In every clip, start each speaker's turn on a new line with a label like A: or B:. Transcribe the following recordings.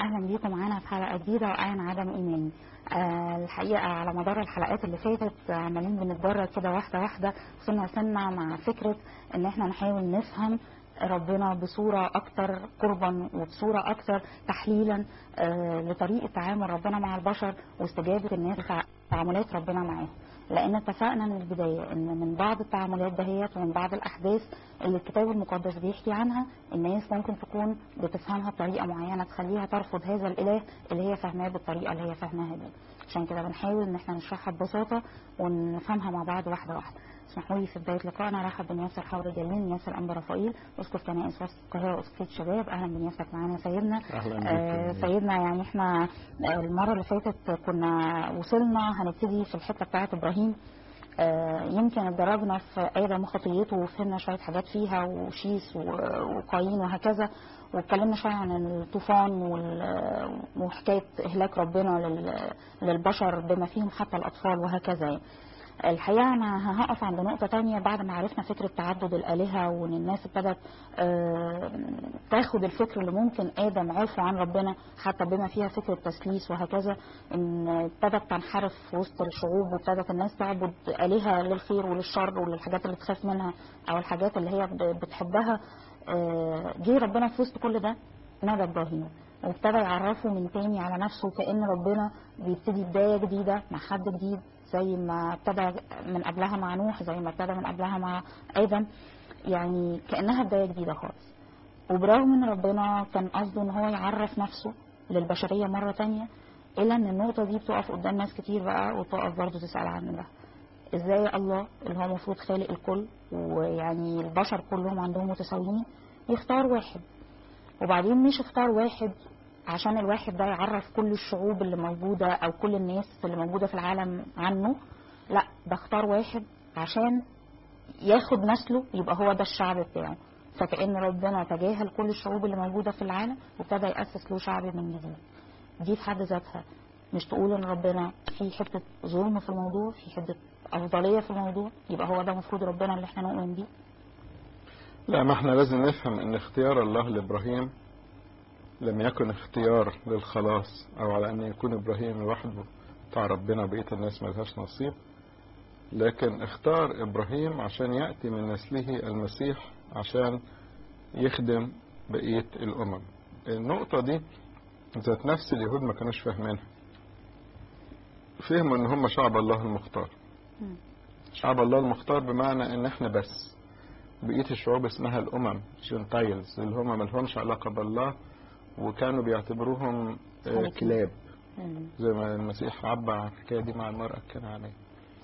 A: اهلا بيكم معانا في حلقه جديده وعن عدم ايماني آه الحقيقه على مدار الحلقات اللي فاتت عمالين بنتدرج كده واحده واحده سنه سنه مع فكره ان احنا نحاول نفهم ربنا بصوره اكتر قربا وبصوره اكتر تحليلا آه لطريقه تعامل ربنا مع البشر واستجابه الناس تعاملات ربنا معاهم لان اتفقنا من البدايه ان من بعض التعاملات دهيت ومن بعض الاحداث اللي الكتاب المقدس بيحكي عنها الناس ممكن تكون بتفهمها بطريقه معينه تخليها ترفض هذا الاله اللي هي فاهماه بالطريقه اللي هي فاهماها دي عشان كده بنحاول ان احنا نشرحها ببساطه ونفهمها مع بعض واحده واحده اسمحوا لي في بدايه لقائنا رحب بنياسر حور جلين ياسر انبا رفائيل اسقف كنائس وسط القاهره واسقفيه شباب اهلا بنياسرك معانا سيدنا
B: اهلا
A: آه
B: بك
A: سيدنا يعني احنا المره اللي فاتت كنا وصلنا هنبتدي في الحته بتاعه ابراهيم آه يمكن اتدرجنا في ادم وخطيته وفهمنا شويه حاجات فيها وشيس وقايين وهكذا واتكلمنا شويه عن الطوفان وال- وحكايه اهلاك ربنا لل- للبشر بما فيهم حتى الاطفال وهكذا يعني. الحقيقه انا هقف عند نقطه تانية بعد ما عرفنا فكره تعدد الالهه وان الناس ابتدت آه، تاخد الفكر اللي ممكن ادم عرفه عن ربنا حتى بما فيها فكره تثليث وهكذا ان ابتدت تنحرف في وسط الشعوب وابتدت الناس تعبد الهه للخير وللشر وللحاجات اللي تخاف منها او الحاجات اللي هي ب- بتحبها آه، جه ربنا في وسط كل ده نادى ابراهيم وابتدى يعرفه من تاني على نفسه كأن ربنا بيبتدي بداية جديدة مع حد جديد زي ما ابتدى من قبلها مع نوح زي ما ابتدى من قبلها مع آدم يعني كأنها بداية جديدة خالص وبرغم ان ربنا كان قصده ان هو يعرف نفسه للبشرية مرة تانية الا ان النقطة دي بتقف قدام ناس كتير بقى وتقف برضه تسأل عن ده ازاي الله اللي هو المفروض خالق الكل ويعني البشر كلهم عندهم متساويين يختار واحد وبعدين مش اختار واحد عشان الواحد ده يعرف كل الشعوب اللي موجودة أو كل الناس اللي موجودة في العالم عنه لا ده اختار واحد عشان ياخد نسله يبقى هو ده الشعب بتاعه فكأن ربنا تجاهل كل الشعوب اللي موجودة في العالم وابتدى يأسس له شعب من جديد دي في حد ذاتها مش تقول ان ربنا في حتة ظلم في الموضوع في حتة أفضلية في الموضوع يبقى هو ده المفروض ربنا اللي احنا نؤمن بيه
B: لا ما احنا لازم نفهم ان اختيار الله لابراهيم لم يكن اختيار للخلاص او على ان يكون ابراهيم لوحده بتاع ربنا وبقيه الناس ملهاش نصيب لكن اختار ابراهيم عشان ياتي من نسله المسيح عشان يخدم بقيه الامم النقطه دي ذات نفس اليهود ما كانوش فاهمينها فهموا ان هم شعب الله المختار
A: مم.
B: شعب الله المختار بمعنى ان احنا بس بقيه الشعوب اسمها الامم جنتايلز اللي هم ملهمش علاقه بالله وكانوا بيعتبروهم آه،
A: خالقين.
B: كلاب
A: مم.
B: زي ما المسيح عبر عن الحكايه دي مع المراه الكنعانيه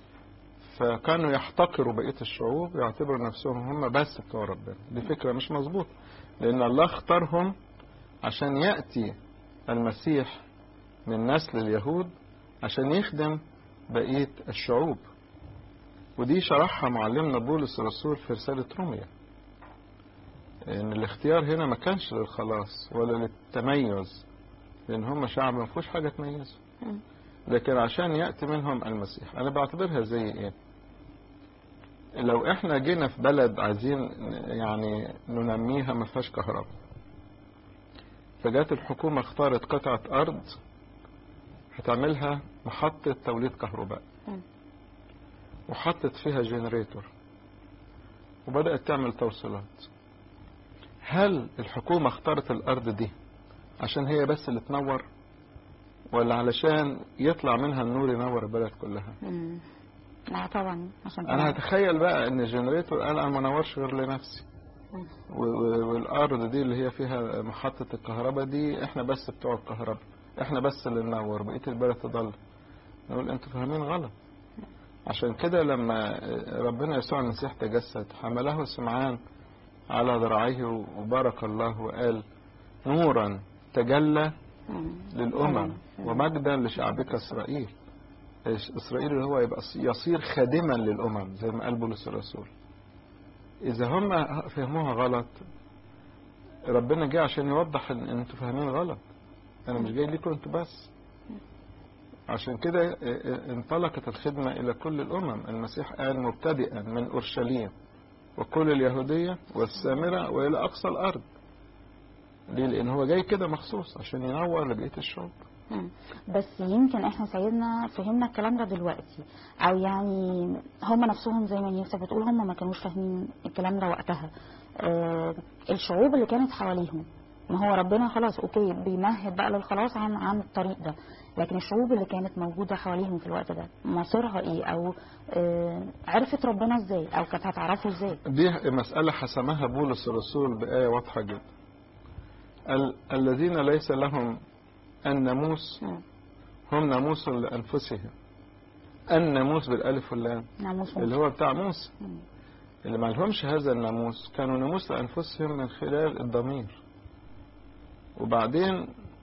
B: فكانوا يحتقروا بقيه الشعوب يعتبروا نفسهم هم بس بتوع ربنا دي فكره مش مظبوطه لان الله اختارهم عشان ياتي المسيح من نسل اليهود عشان يخدم بقيه الشعوب ودي شرحها معلمنا بولس الرسول في رسالة روميا ان الاختيار هنا ما كانش للخلاص ولا للتميز لان هم شعب ما فيهوش حاجة تميزه
A: مم.
B: لكن عشان يأتي منهم المسيح انا بعتبرها زي ايه لو احنا جينا في بلد عايزين يعني ننميها ما فيهاش كهرباء فجات الحكومة اختارت قطعة ارض هتعملها محطة توليد كهرباء
A: مم.
B: وحطت فيها جنريتور وبدأت تعمل توصيلات هل الحكومة اختارت الأرض دي عشان هي بس اللي تنور ولا علشان يطلع منها النور ينور البلد كلها
A: مم. لا طبعا عشان
B: انا
A: كده.
B: هتخيل بقى ان الجنريتور قال انا ما نورش غير لنفسي
A: مم.
B: و- و- والارض دي اللي هي فيها محطة الكهرباء دي احنا بس بتوع الكهرباء احنا بس اللي ننور بقية البلد تضل نقول انتوا فاهمين غلط عشان كده لما ربنا يسوع المسيح تجسد حمله سمعان على ذراعيه وبارك الله وقال نورا تجلى
A: مم.
B: للأمم
A: طبعاً.
B: ومجدا لشعبك إسرائيل إيش- إسرائيل اللي هو يبقى يصير خادما للأمم زي ما قال بولس الرسول إذا هم فهموها غلط ربنا جه عشان يوضح إن أنتوا فاهمين غلط أنا مش جاي ليكم أنتوا بس عشان كده انطلقت الخدمة إلى كل الأمم المسيح قال مبتدئا من أورشليم وكل اليهودية والسامرة وإلى أقصى الأرض ليه لان هو جاي كده مخصوص عشان ينور لبقيه الشعوب
A: مم. بس يمكن احنا سيدنا فهمنا الكلام ده دلوقتي او يعني هم نفسهم زي ما نيسا بتقول هم ما كانوش فاهمين الكلام ده وقتها آه الشعوب اللي كانت حواليهم ما هو ربنا خلاص اوكي بيمهد بقى للخلاص عن عن الطريق ده لكن الشعوب اللي كانت موجوده حواليهم في الوقت ده مصيرها ايه او آه عرفت ربنا ازاي او كانت هتعرفه ازاي
B: دي مسألة حسمها بولس الرسول بآية واضحة جدا ال- الذين ليس لهم الناموس
A: مم.
B: هم ناموس لأنفسهم الناموس بالألف واللام
A: ناموس
B: اللي هو بتاع موسى
A: مم.
B: اللي ما لهمش هذا الناموس كانوا ناموس لأنفسهم من خلال الضمير وبعدين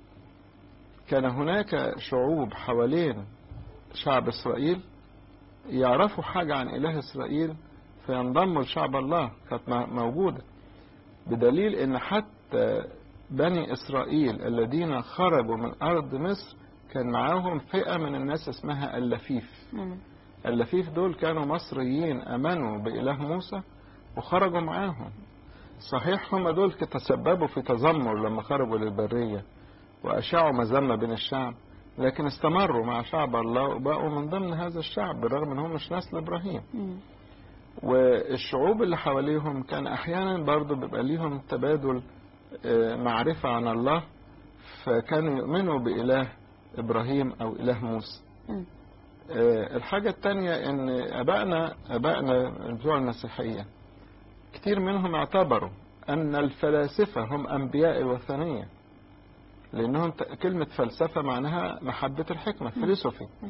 B: كان هناك شعوب حوالين شعب إسرائيل يعرفوا حاجة عن إله إسرائيل فينضموا لشعب الله كانت م- موجودة بدليل إن حتى بني إسرائيل الذين خرجوا من أرض مصر كان معاهم فئة من الناس اسمها اللفيف
A: مم.
B: اللفيف دول كانوا مصريين امنوا باله موسى وخرجوا معاهم صحيح هم دول تسببوا في تذمر لما خرجوا للبريه واشاعوا مذمه بين الشعب لكن استمروا مع شعب الله وبقوا من ضمن هذا الشعب بالرغم ان هم مش نسل ابراهيم
A: مم.
B: والشعوب اللي حواليهم كان احيانا برضو بيبقى ليهم تبادل آه، معرفه عن الله فكانوا يؤمنوا باله ابراهيم او اله موسى
A: مم.
B: آه، الحاجة التانية ان ابائنا ابائنا بتوع المسيحية كتير منهم اعتبروا ان الفلاسفة هم انبياء الوثنية لانهم ت- كلمة فلسفة معناها محبة الحكمة فيلسوفي
A: مم.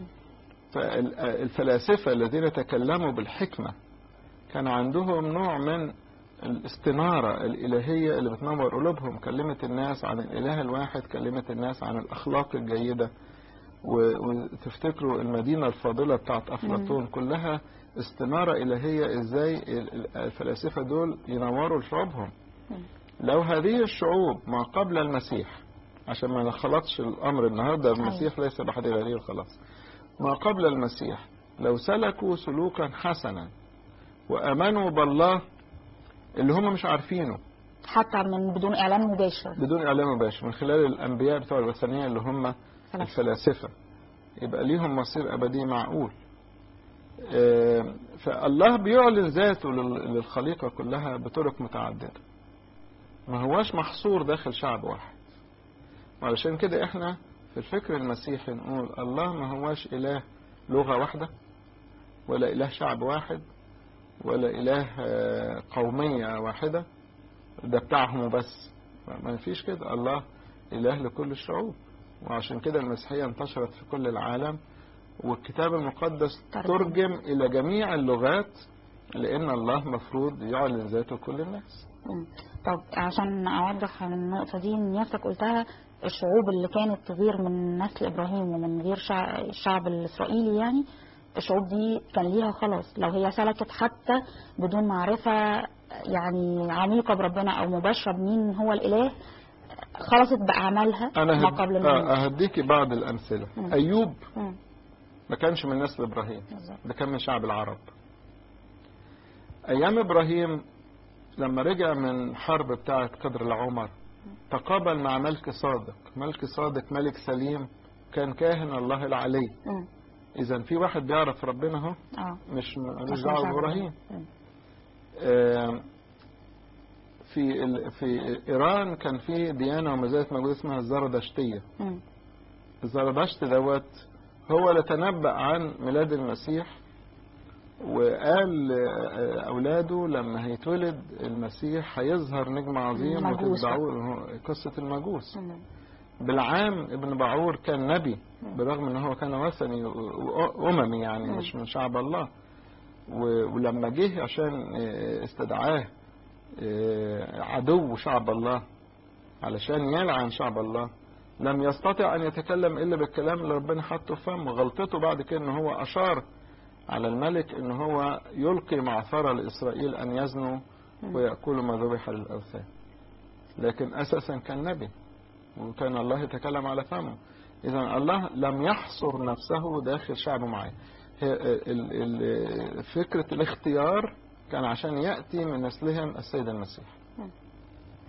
B: فالفلاسفة الذين تكلموا بالحكمة كان عندهم نوع من الاستنارة الإلهية اللي بتنور قلوبهم كلمت الناس عن الإله الواحد كلمت الناس عن الأخلاق الجيدة و- وتفتكروا المدينة الفاضلة بتاعت أفلاطون كلها استنارة إلهية إزاي ال- ال- الفلاسفة دول ينوروا لشعوبهم
A: مم.
B: لو هذه الشعوب ما قبل المسيح عشان ما نخلطش الأمر النهاردة المسيح ليس بحد غير الخلاص ما قبل المسيح لو سلكوا سلوكا حسنا وأمنوا بالله اللي هم مش عارفينه
A: حتى من بدون اعلان مباشر
B: بدون إعلام مباشر من خلال الأنبياء بتوع الوثنية اللي هم
A: فلاسفة.
B: الفلاسفة يبقى ليهم مصير أبدي معقول آه، فالله بيعلن ذاته لل- للخليقة كلها بطرق متعددة ما هواش محصور داخل شعب واحد وعلشان كده احنا في الفكر المسيحي نقول الله ما هواش إله لغة واحدة ولا إله شعب واحد ولا إله آه، قومية واحدة ده بتاعهم وبس ما فيش كده الله إله لكل الشعوب وعشان كده المسيحية انتشرت في كل العالم والكتاب المقدس
A: ترجم.
B: ترجم إلى جميع اللغات لأن الله مفروض يعلن ذاته لكل الناس
A: مم. طب عشان اوضح النقطه دي ان نفسك قلتها الشعوب اللي كانت غير من نسل ابراهيم ومن غير شع- الشعب الاسرائيلي يعني الشعوب دي كان ليها خلاص لو هي سلكت حتى بدون معرفه يعني عميقه بربنا او مباشره بمين هو الاله خلصت باعمالها
B: أنا
A: ما
B: هد...
A: قبل الموت
B: آه، هديكي بعض الأمثلة
A: مم.
B: أيوب
A: مم.
B: ما كانش من نسل إبراهيم
A: بالظبط.
B: ده كان من شعب العرب أيام إبراهيم لما رجع من حرب بتاعة قدر العمر تقابل مع ملك صادق ملك صادق ملك سليم كان كاهن الله العلي
A: مم.
B: إذا في واحد بيعرف ربنا اهو
A: اه
B: مش مش
A: عشان
B: دعوة
A: شعب
B: بإبراهيم
A: مم.
B: آه، في ال... في إيران كان في ديانة وما زالت موجودة اسمها الزردشتية
A: مم.
B: الزردشت دوت هو اللي تنبأ عن ميلاد المسيح وقال لأولاده لما هيتولد المسيح هيظهر نجم عظيم
A: المجوس بقى.
B: وتدعوه قصة المجوس
A: مم.
B: بالعام ابن بعور كان نبي برغم ان هو كان وثني واممي يعني
A: مم.
B: مش من شعب الله و- ولما جه عشان آه، استدعاه آه، عدو شعب الله علشان يلعن شعب الله لم يستطع ان يتكلم الا بالكلام اللي ربنا حطه في فمه غلطته بعد كده ان هو اشار على الملك ان هو يلقي معثرة لاسرائيل ان يزنوا ويأكلوا ما ذبح للاوثان لكن اساسا كان نبي وكان الله يتكلم على فمه إذا الله لم يحصر نفسه داخل شعبه معين هي- ال- ال- فكرة الاختيار كان عشان يأتي من نسلهم السيد المسيح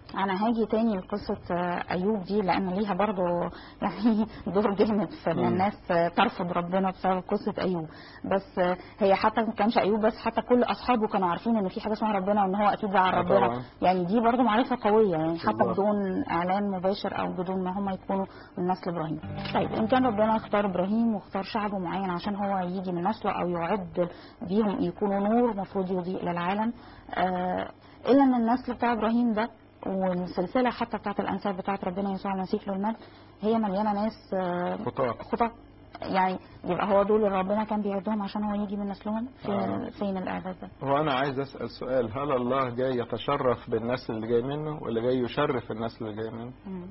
A: انا هاجي تاني لقصه آه، ايوب دي لان ليها برضو يعني دور جامد في ان
B: مم.
A: الناس آه، ترفض ربنا بسبب قصه ايوب بس آه، هي حتى ما كانش ايوب بس حتى كل اصحابه كانوا عارفين ان في حاجه اسمها ربنا وان هو اكيد زعل
B: آه
A: ربنا
B: طبعاً.
A: يعني دي برضو معرفه قويه يعني حتى
B: بالظبط.
A: بدون اعلان مباشر او بدون ما هم يكونوا من نسل ابراهيم طيب ان كان ربنا اختار ابراهيم واختار شعب معين عشان هو يجي من نسله او يعد بيهم يكونوا نور المفروض يضيء للعالم آه الا ان النسل بتاع ابراهيم ده والسلسله حتى بتاعت الانساب بتاعت ربنا يسوع المسيح له المجد هي مليانه ناس آه،
B: خطاة
A: خطأ يعني يبقى هو دول اللي ربنا كان بيعدهم عشان هو يجي من نسلهم فين
B: آه.
A: فين الاعداد ده؟
B: هو أنا عايز أسأل سؤال هل الله جاي يتشرف بالنسل اللي جاي منه ولا جاي يشرف النسل اللي جاي منه
A: مم.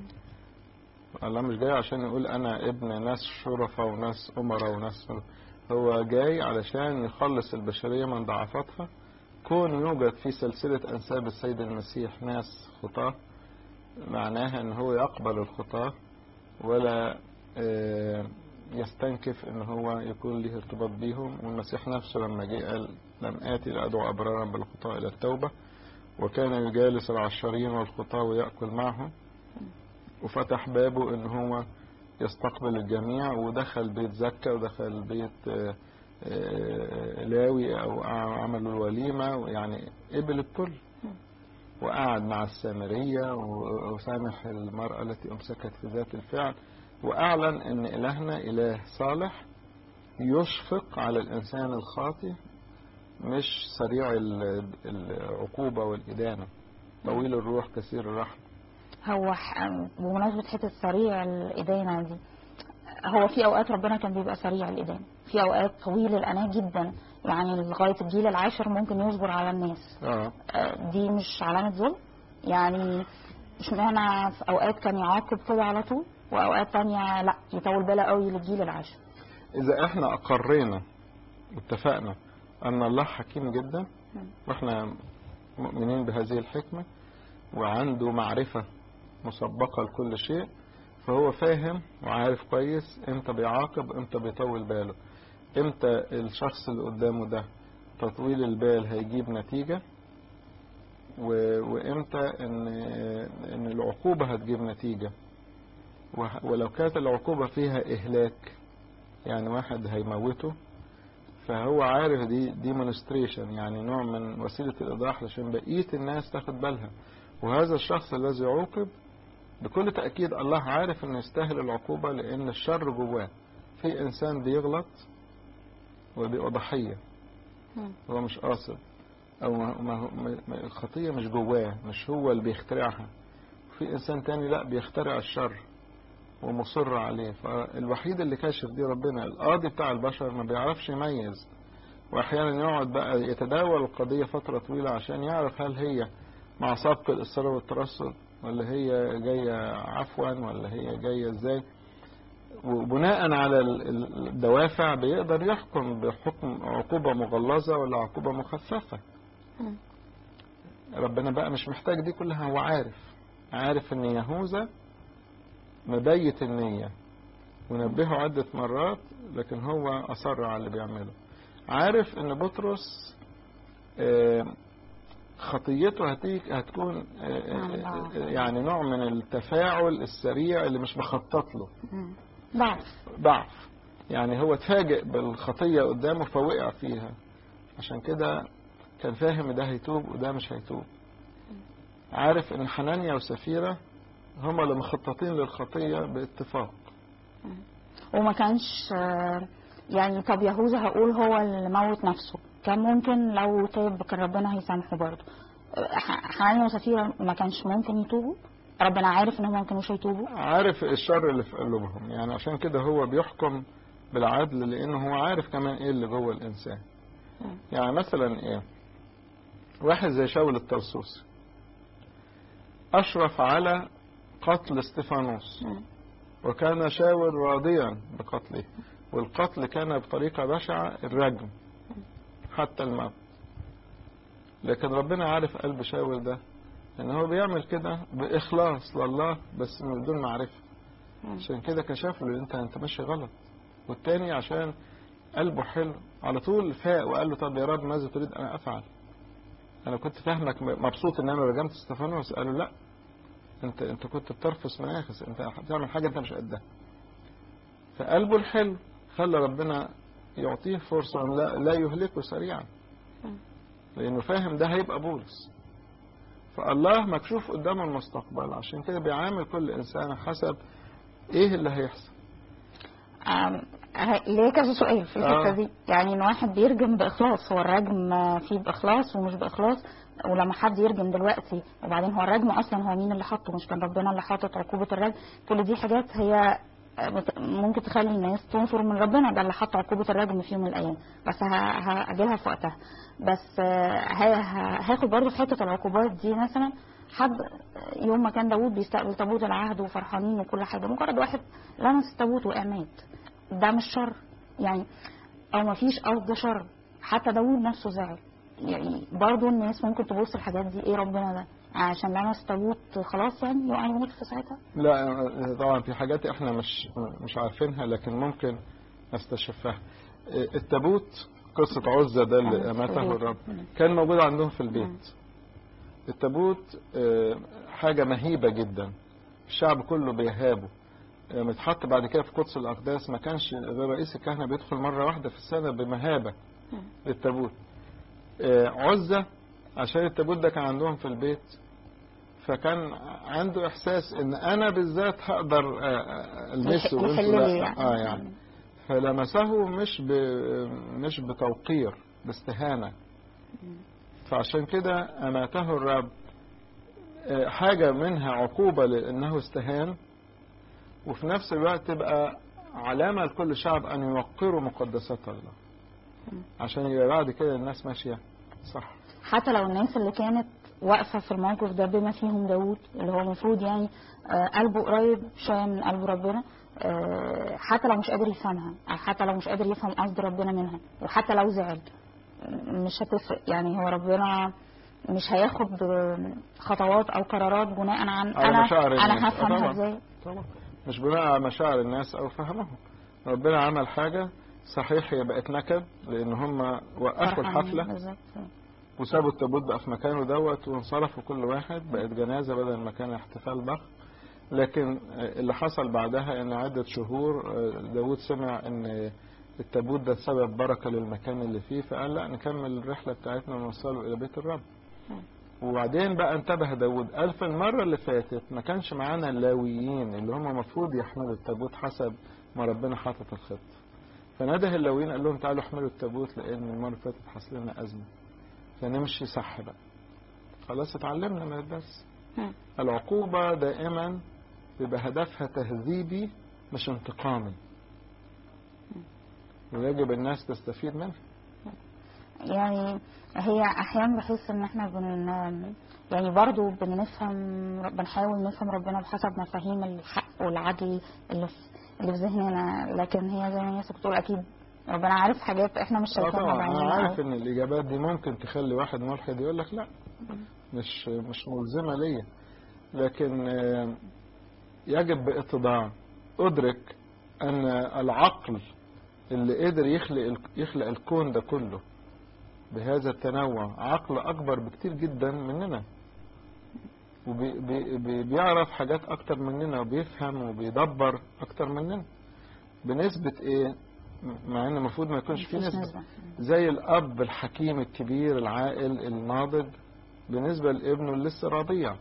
B: الله مش جاي عشان يقول أنا ابن ناس شرفاء وناس أمراء وناس هو جاي علشان يخلص البشرية من ضعفاتها كون يوجد في سلسلة أنساب السيد المسيح ناس خطاة معناها أن هو يقبل الخطاة ولا آه، يستنكف أن هو يكون له ارتباط بيهم والمسيح نفسه لما جه قال لم آتي لأدعو أبرارا بالخطاة إلى التوبة وكان يجالس العشرين والخطاة ويأكل معهم وفتح بابه أن هو يستقبل الجميع ودخل بيت زكا ودخل بيت آه، آه، لاوي أو عملوا الوليمة يعني قبل الكل وقعد مع السامرية و- وسامح المرأة التي أمسكت في ذات الفعل وأعلن أن إلهنا إله صالح يشفق على الإنسان الخاطئ مش سريع ال- العقوبة والإدانة طويل الروح كثير الرحمة
A: هو ح- بمناسبة حتة سريع الإدانة دي هو في أوقات ربنا كان بيبقى سريع الإدانة في أوقات طويل الأناة جدا يعني لغاية الجيل العاشر ممكن يصبر على الناس
B: آه.
A: آه، دي مش علامة ظلم يعني مش معنى في أوقات كان يعاقب كده على طول وأوقات تانية لا يطول باله قوي للجيل العاشر
B: إذا إحنا أقرينا واتفقنا أن الله حكيم جدا وإحنا مؤمنين بهذه الحكمة وعنده معرفة مسبقة لكل شيء فهو فاهم وعارف كويس امتى بيعاقب امتى بيطول باله امتى الشخص اللي قدامه ده تطويل البال هيجيب نتيجة و- وامتى ان ان العقوبة هتجيب نتيجة وه- ولو كانت العقوبة فيها اهلاك يعني واحد هيموته فهو عارف دي ديمونستريشن يعني نوع من وسيلة الإيضاح عشان بقية الناس تاخد بالها وهذا الشخص الذي عوقب بكل تأكيد الله عارف انه يستاهل العقوبة لأن الشر جواه في إنسان بيغلط وبيبقى ضحية
A: مم.
B: هو مش قاصد أو ما ما ما- ما- الخطية مش جواه مش هو اللي بيخترعها في إنسان تاني لا بيخترع الشر ومصر عليه فالوحيد اللي كاشف دي ربنا القاضي بتاع البشر ما بيعرفش يميز واحيانا يقعد بقى يتداول القضية فترة طويلة عشان يعرف هل هي مع سبق الإصرار والترصد ولا هي جاية عفوا ولا هي جاية ازاي وبناء على ال- ال- الدوافع بيقدر يحكم بحكم عقوبة مغلظة ولا عقوبة مخففة
A: مم.
B: ربنا بقى مش محتاج دي كلها هو عارف عارف ان يهوذا مبيت النية ونبهه عدة مرات لكن هو أصر على اللي بيعمله عارف ان بطرس آه، خطيته هتيك هتكون آه، آه، آه، يعني نوع من التفاعل السريع اللي مش مخطط له
A: مم. ضعف
B: ضعف يعني هو اتفاجئ بالخطية قدامه فوقع فيها عشان كده كان فاهم ده هيتوب وده مش هيتوب عارف ان حنانيا وسفيرة هما اللي مخططين للخطية باتفاق
A: وما كانش آه، يعني طب يهوذا هقول هو اللي موت نفسه كان ممكن لو تاب كان ربنا هيسامحه برضه آه، ح- حنانيا وسفيرة ما كانش ممكن يتوبوا ربنا عارف ان هم ما كانوش هيتوبوا
B: عارف الشر اللي في قلوبهم يعني عشان كده هو بيحكم بالعدل لانه هو عارف كمان ايه اللي جوه الانسان
A: مم.
B: يعني مثلا ايه واحد زي شاول الطرسوسي اشرف على قتل استفانوس
A: مم.
B: وكان شاول راضيا بقتله والقتل كان بطريقة بشعة الرجم حتى الموت لكن ربنا عارف قلب شاول ده ان هو بيعمل كده باخلاص لله بس من دون معرفة
A: مم.
B: عشان كده كشف له انت انت ماشي غلط والتاني عشان قلبه حلو على طول فاق وقال له طب يا رب ماذا تريد انا افعل انا كنت فاهمك مبسوط ان انا رجمت استفانوس قال له لا انت انت كنت بترفس مناخس انت هتعمل حاجه انت مش قدها فقلبه الحلو خلى ربنا يعطيه فرصه أن لا, لا يهلكه سريعا لانه فاهم ده هيبقى بولس فالله مكشوف قدامه المستقبل عشان كده بيعامل كل انسان حسب ايه اللي هيحصل
A: آم، ه- ليه كذا سؤال في الحته
B: آه.
A: دي يعني ان واحد بيرجم باخلاص هو الرجم آه، فيه باخلاص ومش باخلاص ولما حد يرجم دلوقتي وبعدين هو الرجم اصلا هو مين اللي حاطه مش كان ربنا اللي حاطط عقوبه الرجم كل دي حاجات هي آه، بت- ممكن تخلي الناس تنفر من ربنا ده اللي حط عقوبه الرجم في يوم من الايام بس هاجيلها في وقتها بس آه، ه- ه- هاخد برضه في حته العقوبات دي مثلا حد يوم ما كان داوود بيستقبل تابوت العهد وفرحانين وكل حاجه مجرد واحد لمس التابوت وقع مات ده مش شر يعني او ما فيش قصد شر حتى داوود نفسه زعل يعني برضه الناس ممكن تبص الحاجات دي ايه ربنا ده عشان لمس تابوت خلاص يعني يقع يموت في ساعتها
B: لا طبعا في حاجات احنا مش مش عارفينها لكن ممكن نستشفها التابوت قصة عزة ده اللي
A: آه،
B: أماته
A: في البيت.
B: الرب
A: مم.
B: كان موجود عندهم في
A: مم.
B: البيت التابوت آه، حاجة مهيبة جدا الشعب كله بيهابه آه، متحط بعد كده في قدس الأقداس ما كانش غير رئيس الكهنة بيدخل مرة واحدة في السنة بمهابة
A: مم.
B: للتابوت آه، عزة عشان التابوت ده كان عندهم في البيت فكان عنده إحساس إن أنا بالذات هقدر آه، آه، ألمسه وأنتوا
A: يحل
B: لا.
A: لي يعني
B: آه يعني فلمسه مش ب... مش بتوقير باستهانة فعشان كده أماته الرب آه، حاجة منها عقوبة لأنه استهان وفي نفس الوقت تبقى علامة لكل شعب أن يوقروا مقدسات الله عشان يبقى بعد كده الناس ماشية صح
A: حتى لو الناس اللي كانت واقفة في الموقف ده بما فيهم داوود اللي هو المفروض يعني آه، قلبه قريب شوية من قلب ربنا آه، حتى لو مش قادر يفهمها أو حتى لو مش قادر يفهم قصد ربنا منها وحتى لو زعل م- مش هتفرق يعني هو ربنا مش هياخد آه، خطوات او قرارات بناء عن
B: على
A: انا
B: مشاعر الناس.
A: انا
B: آه،
A: هفهمها
B: طبعا.
A: ازاي
B: طبعا مش بناء على مشاعر الناس أو فهمهم ربنا عمل حاجة صحيح هي بقت نكد لأن هم وقفوا
A: فرحانين
B: الحفلة
A: بالظبط.
B: وسابوا التابوت بقى في مكانه دوت وانصرفوا كل واحد بقت جنازة بدل ما كان احتفال ضخم لكن آه، اللي حصل بعدها ان عدة شهور آه، داود سمع ان التابوت ده سبب بركة للمكان اللي فيه فقال لا نكمل الرحلة بتاعتنا ونوصله إلى بيت الرب وبعدين بقى انتبه داود قال في المرة اللي فاتت ما كانش معانا اللاويين اللي هم المفروض يحملوا التابوت حسب ما ربنا حاطط الخطة فنده اللاويين قال لهم تعالوا احملوا التابوت لأن المرة اللي فاتت حصل لنا أزمة فنمشي صح بقى خلاص اتعلمنا من الدرس
A: مم.
B: العقوبة دائما بيبقى هدفها تهذيبي مش انتقامي ويجب الناس تستفيد منها
A: يعني هي احيانا بحس ان احنا بن يعني برضو بنفهم بنحاول نفهم ربنا بحسب مفاهيم الحق والعدل اللي في اللي في ذهننا لكن هي زي ما ياسر بتقول اكيد ربنا عارف حاجات احنا مش
B: اه
A: شايفينها
B: طبعا انا
A: بعينينا
B: عارف
A: أو-
B: ان الاجابات دي ممكن تخلي واحد ملحد يقول لك لا مش مش ملزمه ليا لكن آه، يجب باتضاع ادرك ان العقل اللي قدر يخلق يخلق الكون ده كله بهذا التنوع عقل اكبر بكتير جدا مننا وبيعرف حاجات اكتر مننا وبيفهم وبيدبر اكتر مننا بنسبة ايه مع ان المفروض ما يكونش في
A: مفيش
B: نسبة
A: نسبة.
B: زي الاب الحكيم الكبير العاقل الناضج بالنسبة لابنه اللي لسه رضيع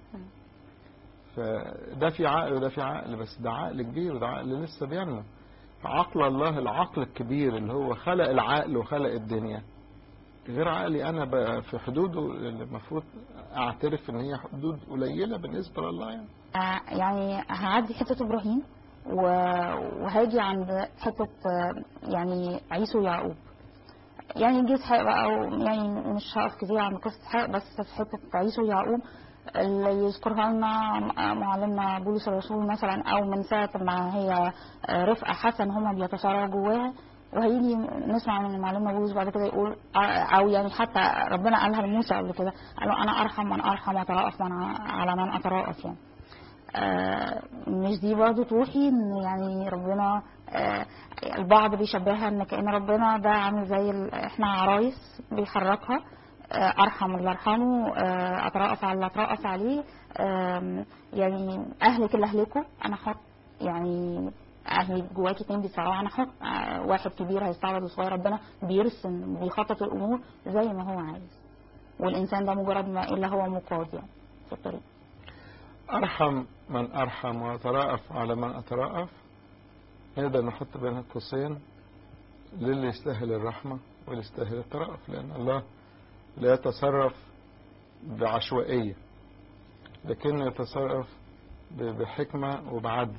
B: فده في عقل وده في عقل بس ده عقل كبير وده عقل لسه بينمو فعقل الله العقل الكبير اللي هو خلق العقل وخلق الدنيا غير عقلي انا بقى في حدوده اللي المفروض اعترف ان هي حدود قليله بالنسبه لله يعني
A: آه، يعني هعدي حتة إبراهيم و- وهاجي عند حتة آه، يعني عيسو ويعقوب يعني جه إسحاق بقى و- يعني مش هقف كتير عند قصة إسحاق بس في حتة عيسو ويعقوب اللي يذكرها لنا معلمنا بولس الرسول مثلا أو من ساعة ما هي آه، رفقة حسن هما بيتصارعوا جواها وهيجي نسمع من معلمنا بولس بعد كده يقول او يعني حتى ربنا قالها لموسى قبل كده قال له انا ارحم من ارحم واترأف من ع- على من اترأف يعني آه، مش دي برضه توحي ان يعني ربنا آه، البعض بيشبهها ان كأن ربنا ده عامل زي ال- احنا عرايس بيحركها آه، ارحم اللي ارحمه آه، اترأف على اللي اترأف عليه آم، يعني اهلك اللي اهلكوا انا حر يعني اهلي جواكي اتنين بيتصارعوا انا حر آه، واحد كبير هيستعبد وصغير ربنا بيرسم بيخطط الامور زي ما هو عايز والانسان ده مجرد ما الا هو مقاد يعني في الطريق
B: أرحم من أرحم وأترأف على من أترأف نقدر نحط بين قوسين للي يستاهل الرحمة واللي يستاهل الترأف لأن الله لا يتصرف بعشوائية لكنه يتصرف ب- بحكمة وبعدل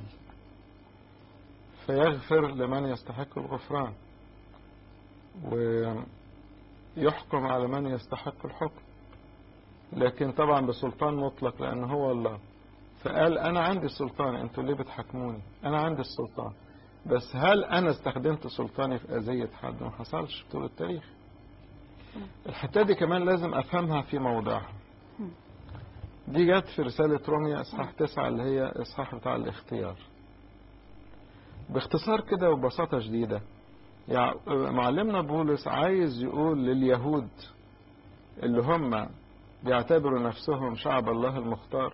B: فيغفر لمن يستحق الغفران ويحكم على من يستحق الحكم لكن طبعا بسلطان مطلق لأن هو الله فقال أنا عندي السلطان أنتوا ليه بتحكموني أنا عندي السلطان بس هل أنا استخدمت سلطاني في أذية حد ما حصلش طول التاريخ الحتة دي كمان لازم أفهمها في موضعها دي جت في رسالة روميا إصحاح تسعة اللي هي إصحاح بتاع الاختيار باختصار كده وببساطة شديدة يعني معلمنا بولس عايز يقول لليهود اللي هم بيعتبروا نفسهم شعب الله المختار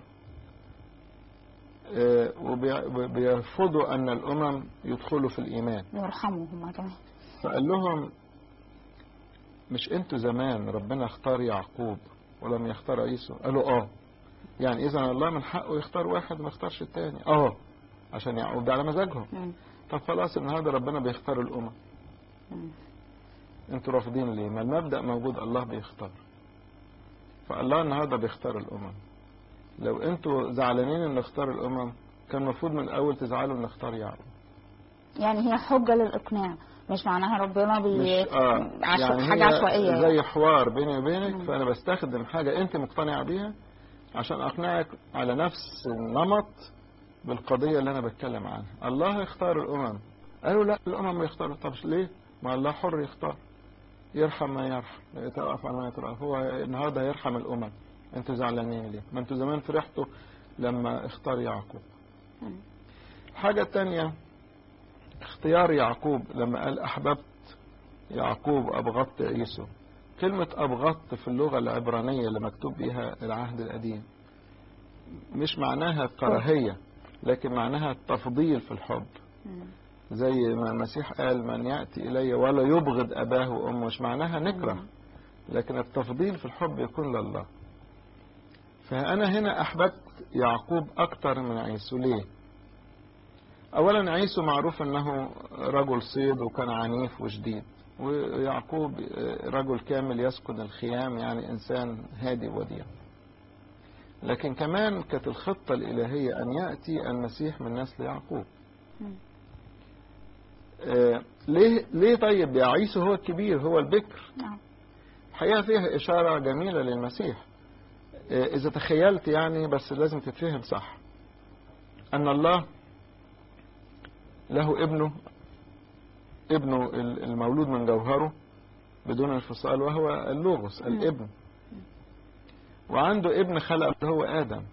B: آه، وبي- وبيرفضوا أن الأمم يدخلوا في الإيمان
A: يرحموا هما كمان
B: فقال لهم مش انتوا زمان ربنا اختار يعقوب ولم يختار عيسو قالوا اه يعني اذا الله من حقه يختار واحد ما يختارش التاني اه عشان يعقوب ده على مزاجهم
A: مم.
B: طب خلاص النهارده ربنا بيختار الامم
A: مم.
B: انتوا رافضين ليه ما المبدأ موجود الله بيختار فالله النهارده بيختار الامم لو انتوا زعلانين ان اختار الامم كان المفروض من الاول تزعلوا ان اختار يعقوب
A: يعني هي حجة للإقناع مش معناها ربنا بي
B: مش اه
A: عشو...
B: يعني
A: حاجة
B: هي
A: عشوائية
B: زي حوار بيني وبينك
A: مم.
B: فانا بستخدم حاجه انت مقتنع بيها عشان اقنعك على نفس النمط بالقضيه اللي انا بتكلم عنها الله يختار الامم قالوا لا الامم يختاروا طب ليه ما الله حر يختار يرحم ما يرحم يتوقف على ما يتوقف هو النهارده يرحم الامم انتوا زعلانين ليه ما انتوا زمان فرحتوا لما اختار يعقوب
A: مم.
B: حاجة تانية اختيار يعقوب لما قال أحببت يعقوب أبغضت عيسو كلمة أبغضت في اللغة العبرانية اللي مكتوب بها العهد القديم مش معناها كراهية لكن معناها التفضيل في الحب
A: مم.
B: زي ما المسيح قال من يأتي إلي ولا يبغض أباه وأمه مش معناها نكره لكن التفضيل في الحب يكون لله فأنا هنا أحببت يعقوب أكتر من عيسو ليه أولا عيسو معروف أنه رجل صيد وكان عنيف وشديد ويعقوب رجل كامل يسكن الخيام يعني إنسان هادي وديع لكن كمان كانت الخطة الإلهية أن يأتي المسيح من نسل يعقوب
A: مم.
B: آه، ليه ليه طيب يا عيسو هو الكبير هو البكر
A: نعم
B: الحقيقة فيها إشارة جميلة للمسيح آه، إذا تخيلت يعني بس لازم تتفهم صح أن الله له ابنه ابنه ال- المولود من جوهره بدون انفصال وهو اللوغوس
A: مم.
B: الابن وعنده ابن خلق اللي هو آدم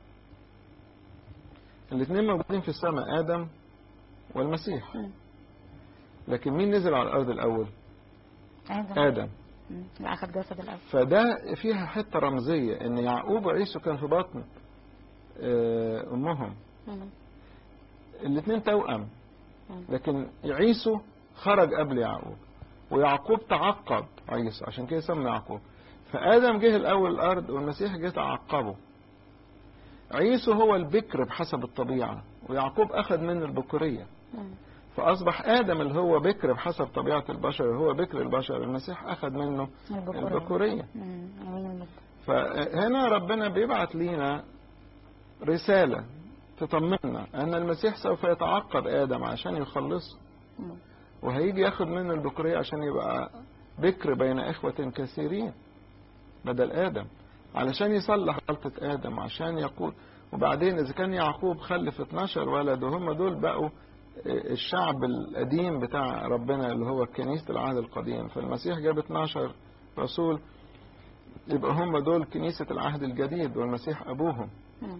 B: الاثنين موجودين في السماء آدم والمسيح
A: مم.
B: لكن مين نزل على الأرض الأول
A: آدم
B: آدم
A: مم. اللي أخذ جسد الأب
B: فده فيها حتة رمزية ان يعقوب وعيسو كان في بطن آه، امهم
A: مم.
B: الاثنين توأم
A: مم.
B: لكن عيسو خرج قبل يعقوب ويعقوب تعقب عيسو عشان كده سمى يعقوب فآدم جه الأول الأرض والمسيح جه تعقبه عيسو هو البكر بحسب الطبيعة ويعقوب أخذ منه البكورية
A: مم.
B: فأصبح آدم اللي هو بكر بحسب طبيعة البشر هو بكر البشر المسيح أخذ منه
A: البكورية
B: البكورية
A: مم. جميل جدا
B: فهنا ربنا بيبعت لينا رسالة تطمنا أن المسيح سوف يتعقب آدم عشان يخلصه
A: مم.
B: وهيجي ياخد منه البكورية عشان يبقى بكر بين إخوة كثيرين بدل آدم علشان يصلح غلطة آدم عشان يقول وبعدين إذا كان يعقوب خلف 12 ولد وهم دول بقوا الشعب القديم بتاع ربنا اللي هو كنيسة العهد القديم فالمسيح جاب 12 رسول يبقى هم دول كنيسة العهد الجديد والمسيح أبوهم
A: مم.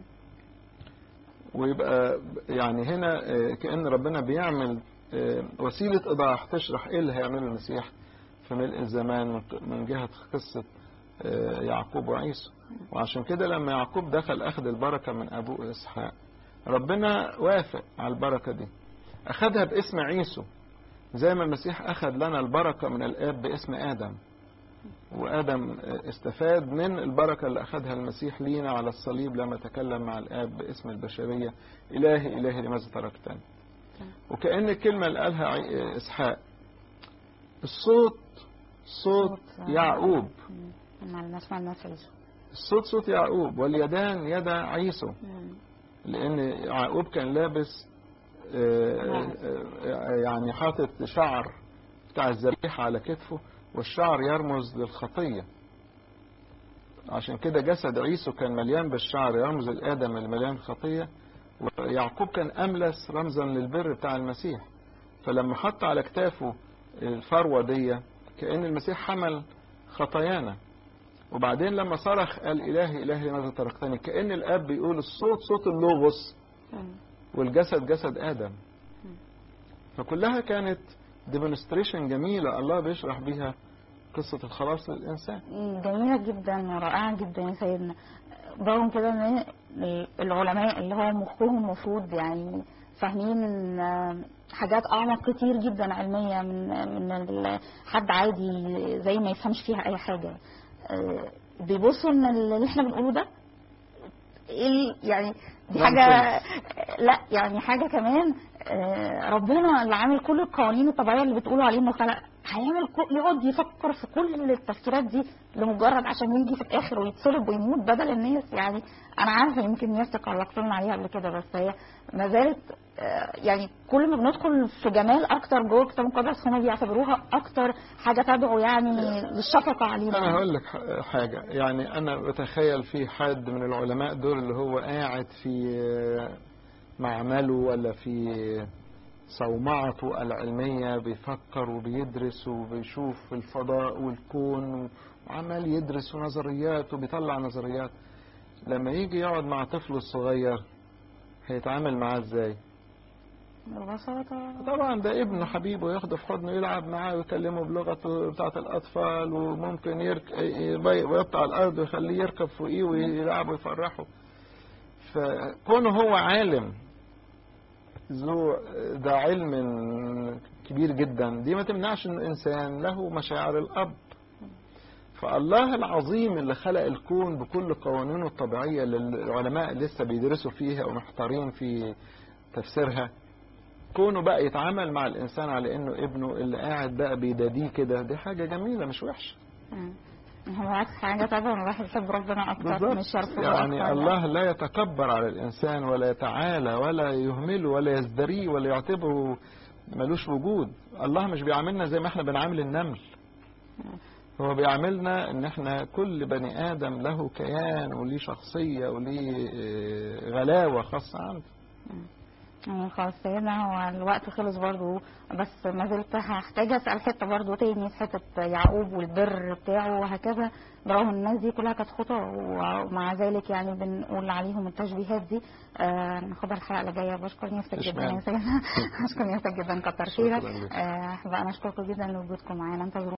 B: ويبقى يعني هنا آه، كأن ربنا بيعمل آه، وسيلة إيضاح تشرح إيه اللي هيعمله المسيح في ملء الزمان من- من جهة قصة آه، يعقوب وعيسو وعشان كده لما يعقوب دخل أخذ البركة من أبوه إسحاق ربنا وافق على البركة دي أخذها باسم عيسو زي ما المسيح أخذ لنا البركة من الآب باسم آدم وآدم استفاد من البركة اللي أخذها المسيح لينا على الصليب لما تكلم مع الآب باسم البشرية إلهي إلهي لماذا تركتني وكأن الكلمة اللي قالها عي- إسحاق الصوت صوت يعقوب
A: مع الناس مع الناس عيسو
B: الصوت صوت يعقوب واليدان يدا عيسو لأن يعقوب كان لابس آه، آه، يعني حاطط شعر بتاع الذبيحة على كتفه والشعر يرمز للخطية عشان كده جسد عيسو كان مليان بالشعر يرمز الآدم اللي مليان خطية ويعقوب كان أملس رمزا للبر بتاع المسيح فلما حط على كتافه الفروة دي كأن المسيح حمل خطايانا وبعدين لما صرخ قال إلهي إلهي لماذا تركتني كأن الأب بيقول الصوت صوت اللوغوس والجسد جسد آدم فكلها كانت ديمونستريشن جميلة الله بيشرح بيها قصة الخلاص للإنسان
A: جميلة جدا ورائعة جدا يا سيدنا برغم كده ان العلماء اللي هو مخهم المفروض يعني فاهمين آه، حاجات اعمق كتير جدا علميه من من ال- حد عادي زي ما يفهمش فيها اي حاجه آه، بيبصوا ان اللي احنا بنقوله ده ايه ال- يعني دي حاجه لا يعني حاجه كمان آه، ربنا اللي عامل كل القوانين الطبيعيه اللي بتقولوا عليه انه خلق هيعمل كل- يقعد يفكر في كل التفكيرات دي لمجرد عشان يجي في الاخر ويتصلب ويموت بدل الناس يعني انا عارفه يمكن الناس تقلقت لنا عليها قبل كده بس هي ما زالت آه، يعني كل ما بندخل في جمال اكتر جوه الكتاب المقدس هم بيعتبروها اكتر حاجه تدعو يعني للشفقه علينا
B: أنا هقول لك ح- حاجة يعني أنا بتخيل في حد من العلماء دول اللي هو قاعد في معمله ولا في صومعته العلمية بيفكر وبيدرس وبيشوف الفضاء والكون وعمال يدرس نظريات وبيطلع نظريات لما يجي يقعد مع طفله الصغير هيتعامل معاه ازاي
A: ببساطه
B: طبعا ده ابنه حبيبه ياخده في حضنه يلعب معاه ويكلمه بلغته بتاعة الأطفال وممكن يرك... يبقى على الأرض ويخليه يركب فوقيه ويلعب ويفرحه فكونه هو عالم ذو ده علم كبير جدا دي ما تمنعش ان الانسان له مشاعر الاب فالله العظيم اللي خلق الكون بكل قوانينه الطبيعيه اللي العلماء لسه بيدرسوا فيها ومحتارين في تفسيرها كونه بقى يتعامل مع الانسان على انه ابنه اللي قاعد بقى بيداديه كده دي حاجه جميله مش وحشه
A: مم. هو عكس حاجه طبعا الواحد يحب ربنا اكتر مش يرفضه
B: يعني
A: أكتر.
B: الله لا يتكبر على الإنسان ولا يتعالى ولا يهمله ولا يزدريه ولا يعتبره ملوش وجود الله مش بيعاملنا زي ما احنا بنعامل النمل هو بيعاملنا ان احنا كل بني ادم له كيان وليه شخصية وليه آه، غلاوة خاصة عنده
A: يعني خلاص سيدنا هو الوقت خلص برضو بس ما زلت هحتاج اسال حته برضو تاني في حته يعقوب والبر بتاعه وهكذا برغم ان الناس دي كلها كانت خطى ومع ذلك يعني بنقول عليهم التشبيهات دي آه ناخدها الحلقه اللي جايه بشكر نفسك جدا
B: اشمعنى؟
A: يا سيدنا بشكر نفسك جدا كتر خيرك
B: شكراً لك.
A: آه بقى نشكركم جدا لوجودكم معانا انتظروا